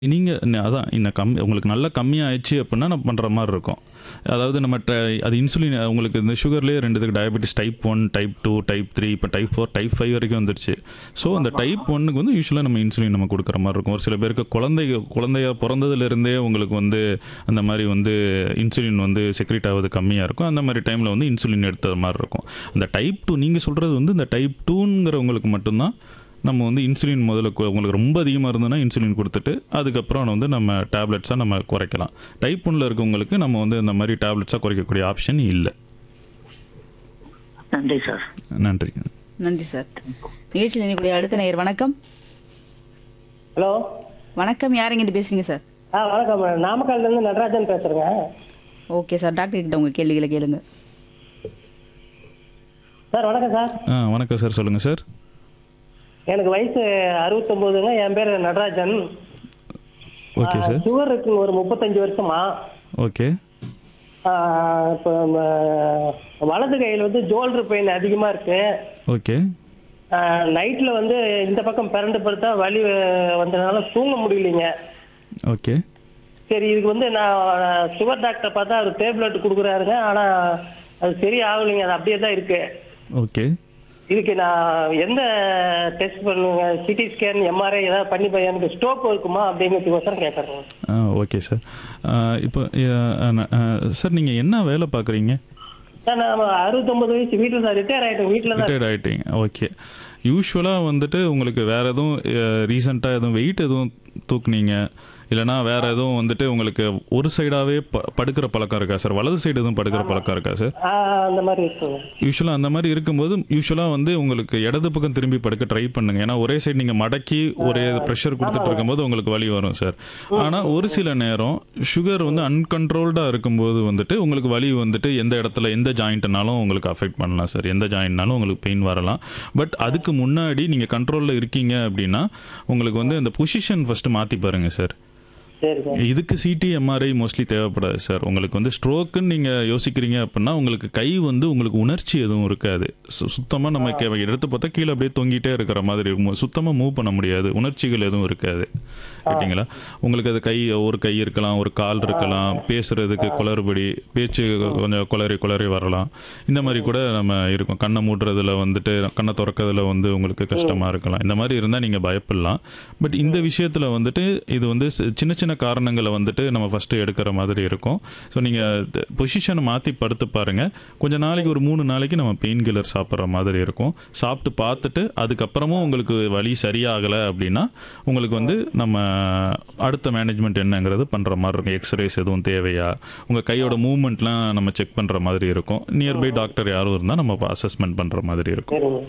நீங்க ந அதான் இன்ன கம் உங்களுக்கு நல்லா கம்மியாயிடுச்சு அப்புட்னா நம்ம பண்ற மாரி இருக்கும். அதாவது நம்ம ட அது இன்சுலின் உங்களுக்கு இந்த சுகர்லயே 2 இதுக்கு டயபெட்டிஸ் டைப் 1, டைப் 2, டைப் 3 இப்ப டைப் 4, டைப் 5 வரைக்கும் வந்துருச்சு. ஸோ அந்த ஆமா. டைப் 1க்கு வந்து யூசுவலா நம்ம இன்சுலின் நம்ம குடுக்குற மாரி இருக்கும். ஒரு சில பேருக்கு குழந்தை குழந்தையா பொறந்ததுலேருந்தே உங்களுக்கு வந்து அந்த மாரி வந்து இன்சுலின் வந்து செக்ரீட் ஆவது கம்மியா இருக்கும். அந்த மாரி டைம்ல வந்து இன்சுலின் எடுத்த மாரி இருக்கும். அந்த டைப் 2 நீங்க சொல்றது வந்து இந்த டைப் 2ங்கிறவங்களுக்கு மட்டும் தான் நம்ம வந்து இன்சுலின் முதல்ல கு உங்களுக்கு ரொம்ப அதிகமா இருந்ததுன்னா இன்சுலின் குடுத்துட்டு, அதுக்கப்புறம் வந்து நம்ம டேப்லெட்ஸா நம்ம குறைக்கலாம். டைப் 1ல இருக்கவங்களுக்கு நம்ம வந்து இந்த மாரி டேப்லெட்ஸா குறைக்கக்கூடிய ஆப்ஷன் இல்ல. நன்றி சார் நன்றி. நன்றி சார் நிகழ்ச்சியில் இணையக்கூடிய அடுத்த நேயர் வணக்கம் ஹலோ வணக்கம் யாருங்கிட்டு பேசுறீங்க சார் ஆ வணக்கம் நாமக்கல்ல இருந்து நடராஜன் பேசுறேங்க ஓகே சார் டாக்டர் கிட்ட உங்க கேள்விகளை கேளுங்க சார் வணக்கம் சார் ஆ வணக்கம் சார் சொல்லுங்க சார். எனக்கு வயசு அறுபத்தொம்போதுங்க என் பேர் நடராஜன் ஓகே ஆ, சார். சுகர் இருக்குங்க ஒரு முப்பத்தஞ்சு வருஷமா ஓகே. ஆ, இப்போ ம, வலது கையில் வந்து ஜோல்டர் பெயின் அதிகமா இருக்கு ஓகே. நைட்டில் வந்து இந்த பக்கம் பிறண்டு படுத்தா வலி அஹ், வந்ததுனால தூங்க முடியலைங்க ஓகே. சரி இதுக்கு வந்து நான் சுகர் டாக்டர் பார்த்தா அவர் டேப்லெட் கொடுக்குறாருங்க ஆனால் அது சரி ஆகலைங்க அது அப்படியே தான் இருக்கு ஓகே. இதுக்கு நான் எந்த டெஸ்ட் பண்ணுங்க சிடி ஸ்கேன் எம்ஆர்ஐ ஏதாவது பண்ணி பா- எனக்கு ஸ்ட்ரோக் இருக்குமா அப்படிங்கிறதுக்கோசரம் கேட்குறேன் ஆ ஓகே சார். ஆ இப்போ அ, ந- அ, சார் நீங்க என்ன வேலை பார்க்குறீங்க? சார் நான் அறுபத்தொம்பது வயசு வீட்டில் தான் ரிட்டையர் ஆகிட்டேன் வீட்டில் தான் ரிட்டையர்ட் ஆயிட்டீங்க. ஓகே. யூசுவலாக வந்துட்டு உங்களுக்கு வேற எதுவும் ரீசெண்டாக எதுவும் வெயிட் எதுவும் தூக்குனீங்க இல்லைனா வேற எதுவும் வந்துட்டு உங்களுக்கு ஒரு சைடாகவே ப படுக்கிற பழக்கம் இருக்கா சார் வலது சைடு எதுவும் படுக்கிற பழக்கம் இருக்கா சார் ஆ, அந்த மாதிரி இருக்குங்க யூஸ்வலாக அந்த மாதிரி இருக்கும்போது யூஸ்வலாக வந்து உங்களுக்கு இடது பக்கம் திரும்பி படுக்க ட்ரை பண்ணுங்க ஏன்னா ஒரே சைடு நீங்கள் மடக்கி ஒரே ப்ரெஷர் கொடுத்துட்டு இருக்கும்போது உங்களுக்கு வலி வரும் சார் ஆனால் ஒரு சில நேரம் சுகர் வந்து அன்கண்ட்ரோல்டாக இருக்கும்போது வந்துட்டு உங்களுக்கு வலி வந்துட்டு எந்த இடத்துல எந்த ஜாயிண்ட்னாலும் உங்களுக்கு அஃபெக்ட் பண்ணலாம் சார் எந்த ஜாயிண்ட்னாலும் உங்களுக்கு பெயின் வரலாம் பட் அதுக்கு முன்னாடி நீங்கள் கண்ட்ரோலில் இருக்கீங்க அப்படின்னா உங்களுக்கு வந்து இந்த பொசிஷன் ஃபஸ்ட்டு மாற்றி பாருங்க சார் சரி சார் இதுக்கு சிடி எம்ஆர்ஐ மோஸ்ட்லி தேவைப்படாது சார் உங்களுக்கு வந்து ஸ்ட்ரோக்குன்னு நீங்கள் யோசிக்கிறீங்க அப்படின்னா உங்களுக்கு கை வந்து உங்களுக்கு உணர்ச்சி எதுவும் இருக்காது சுத்தமாக நம்ம கே- எடுத்து பார்த்தா கீழே அப்படியே தொங்கிட்டே இருக்கிற மாதிரி இருக்கும் சுத்தமாக மூவ் பண்ண முடியாது உணர்ச்சிகள் எதுவும் இருக்காது கேட்டிங்களா உங்களுக்கு அது கை ஒரு கை இருக்கலாம் ஒரு கால் இருக்கலாம் பேசுறதுக்கு குளறுபடி பேச்சு கொஞ்சம் குளறி குளறி வரலாம் இந்த மாதிரி கூட நம்ம இருக்கும் கண்ணை மூடுறதுல வந்துட்டு கண்ணை திறக்கிறதுல வந்து உங்களுக்கு கஷ்டமாக இருக்கலாம் இந்த மாதிரி இருந்தால் நீங்கள் பயப்படலாம் பட் இந்த விஷயத்தில் வந்துட்டு இது வந்து சி- சின்ன சின்ன காரணங்களை வந்துட்டு நம்ம ஃபஸ்ட்டு எடுக்கிற மாதிரி இருக்கும் ஸோ நீங்கள் பொசிஷனை மாற்றி படுத்து பாருங்கள் கொஞ்ச நாளைக்கு ஒரு மூணு நாளைக்கு நம்ம பெயின் கில்லர் சாப்பிட்ற மாதிரி இருக்கும் சாப்பிட்டு பார்த்துட்டு அதுக்கப்புறமும் உங்களுக்கு வலி சரியாகலை அப்படின்னா உங்களுக்கு வந்து நம்ம அடுத்த மேனேஜ்மெண்ட் என்னங்கிறது பண்ணுற மாதிரி இருக்கும் எக்ஸ்ரேஸ் எதுவும் தேவையா உங்கள் கையோட மூவ்மெண்ட்லாம் நம்ம செக் பண்ணுற மாதிரி இருக்கும் நியர்பை டாக்டர் யாரும் இருந்தால் நம்ம அசஸ்மெண்ட் பண்ணுற மாதிரி இருக்கும் சரிங்க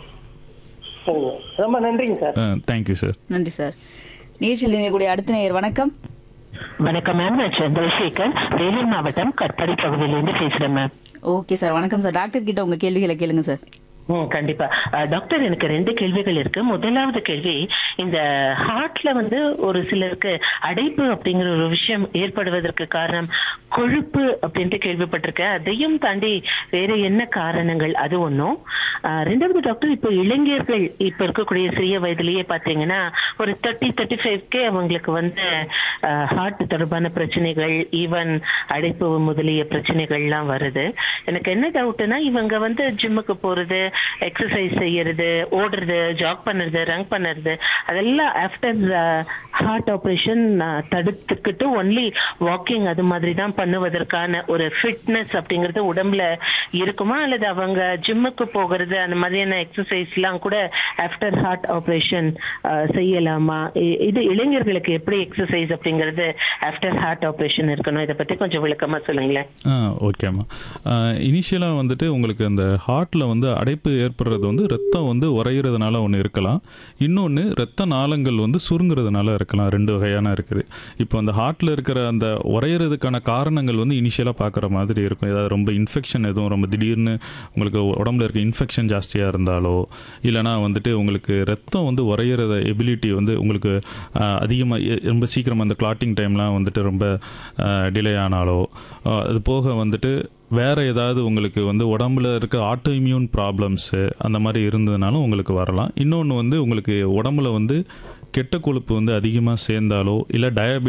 சரிங்க ரொம்ப நன்றிங்க சார் தேங்க்யூ சார் நன்றி சார் நிகழ்ச்சியில் இணையக்கூடிய அடுத்த நேயர் வணக்கம் வணக்கம் மேம் நான் சந்திரசேகர் வேலூர் மாவட்டம் கட்படி பகுதியிலிருந்து பேசுறேன் மேம் ஓகே சார் வணக்கம் சார் டாக்டர் கிட்ட உங்க கேள்விகளை கேளுங்க சார் ம் கண்டிப்பா அஹ், டாக்டர் எனக்கு ரெண்டு கேள்விகள் இருக்கு முதலாவது கேள்வி இந்த ஹார்ட்ல வந்து ஒரு சிலருக்கு அடைப்பு அப்படிங்கிற ஒரு விஷயம் ஏற்படுவதற்கு காரணம் கொழுப்பு அப்படின்ட்டு கேள்விப்பட்டிருக்கேன் அதையும் தாண்டி வேற என்ன காரணங்கள் அது ஒன்றும் ரெண்டாவது டாக்டர் இப்போ இளைஞர்கள் இப்ப இருக்கக்கூடிய சிறிய வயதிலேயே பாத்தீங்கன்னா ஒரு தேர்ட்டி தேர்ட்டி ஃபைவ்க்கே அவங்களுக்கு வந்து ஹார்ட் தொடர்பான பிரச்சனைகள் ஈவன் அடைப்பு முதலிய பிரச்சனைகள்லாம் வருது எனக்கு என்ன டவுட்னா இவங்க வந்து ஜிம்முக்கு போறது எக்ஸசைஸ் செய்யறது ஓடுறது ஜாக் பண்ணுறது ரன் பண்ணுறது அதெல்லாம் ஆஃப்டர் ஹார்ட் ஆப்ரேஷன் தடுத்துக்கிட்டு ஒன்லி வாக்கிங் அது மாதிரி தான் பண்ணுவதற்கான ஒரு ஃபிட்னஸ் அப்படிங்கிறது உடம்புல இருக்குமா அல்லது அவங்க ஜிம்முக்கு போகிறது அந்த மாதிரியான எக்ஸசைஸ்லாம் கூட ஆஃப்டர் ஹார்ட் ஆப்ரேஷன் செய்யலாமா இ- இது இளைஞர்களுக்கு எப்படி எக்ஸசைஸ் அப்படிங்கிறது ஆஃப்டர் ஹார்ட் ஆப்ரேஷன் இருக்கணும் இதை பத்தி கொஞ்சம் விளக்கமா சொல்லுங்களேன் ஆ ஓகேம்மா இனிஷியலாக வந்துட்டு உங்களுக்கு அந்த ஹார்ட்டில் வந்து அடைப்பு ஏற்படுறது வந்து ரத்தம் வந்து உறையிறதுனால ஒன்று இருக்கலாம் இன்னொன்று ரத்த நாளங்கள் வந்து சுருங்குறதுனால இருக்கலாம் ரெண்டு வகையான இருக்குது இப்போ அந்த ஹார்ட்டில் இருக்கிற அந்த உறையிறதுக்கான காரணங்கள் வந்து இனிஷியலாக பார்க்குற மாதிரி இருக்கும் ஏதாவது ரொம்ப இன்ஃபெக்ஷன் எதுவும் ரொம்ப திடீர்னு உங்களுக்கு உடம்புல இருக்க இன்ஃபெக்ஷன் ஜாஸ்தியாக இருந்தாலோ இல்லைனா வந்துட்டு உங்களுக்கு ரத்தம் வந்து உறையிறத எபிலிட்டி வந்து உங்களுக்கு அதிகமாக ரொம்ப சீக்கிரம் அந்த கிளாட்டிங் டைம்லாம் வந்துட்டு ரொம்ப டிலே ஆனாலோ ஆஹ் அது போக வந்துட்டு வேற ஏதாவது உங்களுக்கு வந்து உடம்புல இருக்க ஆட்டோ இம்யூன் ப்ராப்ளம்ஸு அந்த மாதிரி இருந்ததுனாலும் உங்களுக்கு வரலாம் இன்னொன்று வந்து உங்களுக்கு உடம்புல வந்து கெட்ட கொழுப்பு வந்து அதிகமாக சேர்ந்தாலோ இல்லை டயபெட்டிஸ்